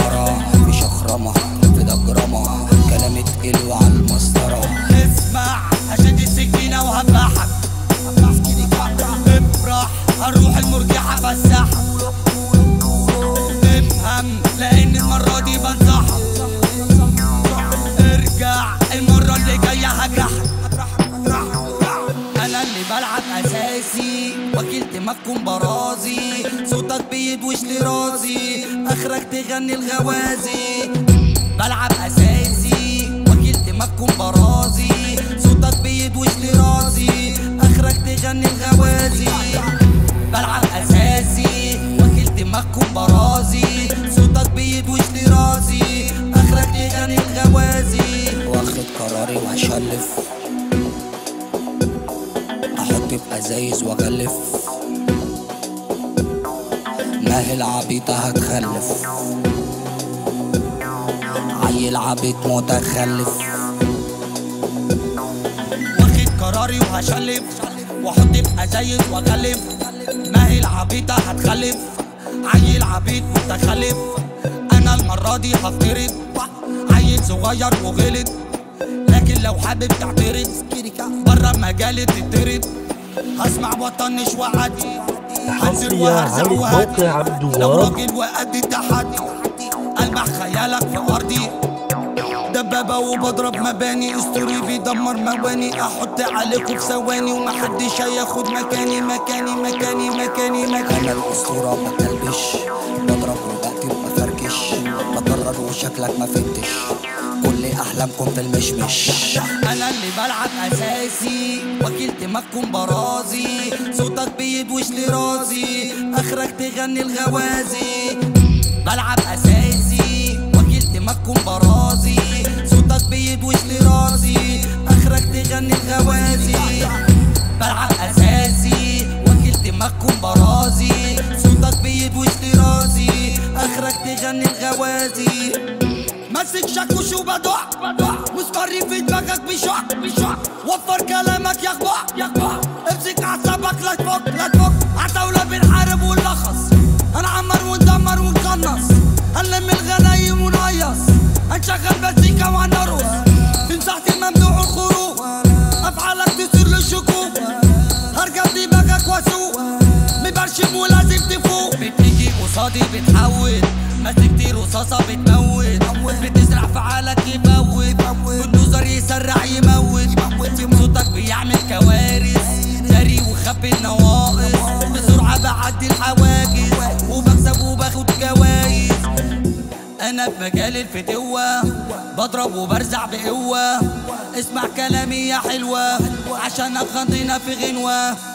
مسمرة في شخرمة في دجرمة كلامي تقيل وعلى المسطرة اسمع هشد السكينة وهفحك افرح هنروح المرجحة فسحك افهم لان المرة دي بنصحك ارجع المرة اللي جاية هجرحك انا اللي بلعب اساسي وكيل دماغكم برازي صوتك بيدوش لراسي اخرك تغني الغوازي بلعب اساسي وكيل دماغكم برازي صوتك بيدوش لراسي اخرك تغني الغوازي بلعب اساسي وكيل دماغكم برازي صوتك بيدوش لراسي اخرك تغني الغوازي واخد قراري وهشلف احط في ازايز واغلف ماهي العبيطة هتخلف عيل عبيط متخلف واخد قراري وهشلف واحط في ازايز واغلف ما هي العبيطة هتخلف عيل عبيط متخلف انا المرة دي هفترض عيل صغير وغلط لكن لو حابب تعترض بره مجالي تترد هسمع وطنش وعدي هنزل حصريا وهرزع على وهدي موقع عبد لو الوهاب راجل وقد التحدي المح خيالك في ارضي دبابة وبضرب مباني اسطوري بيدمر مواني احط عليكم في ثواني ومحدش هياخد مكاني مكاني مكاني مكاني مكاني انا الاسطورة بكلبش بضرب وبقتل وبفركش بضرر وشكلك ما فهمتش كل احلامكم في المشمش انا اللي بلعب اساسي وكيل دماغكم برازي صوتك بيدوش لراسي اخرك تغني الغوازي بلعب اساسي وكيل دماغكم برازي صوتك بيدوش لراسي اخرك تغني الغوازي بلعب اساسي وكيل دماغكم برازي صوتك بيدوش لراسي اخرك تغني الغوازي ماسك شاكوش وبدع مسمري في دماغك بشع بشع وفر كلامك يا اخبع يا اخبع امسك اعصابك لا تفك لا تفك عتاولة بنحارب ونلخص هنعمر وندمر ونقنص هنلم الغنايم ونقيص هنشغل مزيكا وهنرقص تمسح الممدوح الخروج افعالك تصير للشكوك هرجع دماغك واسوق مبرشم ولازم تفوق بتيجي قصادي بتحول مسكتي رصاصة بتموت بتزرع في عقلك يموت بالنظر يسرع يموت صوتك بيعمل كوارث جري وخبي النواقص بسرعة بعدي الحواجز وبكسب وباخد جوايز انا في مجال الفتوة بضرب وبرزع بقوة اسمع كلامي يا حلوة عشان اخضينا في غنوة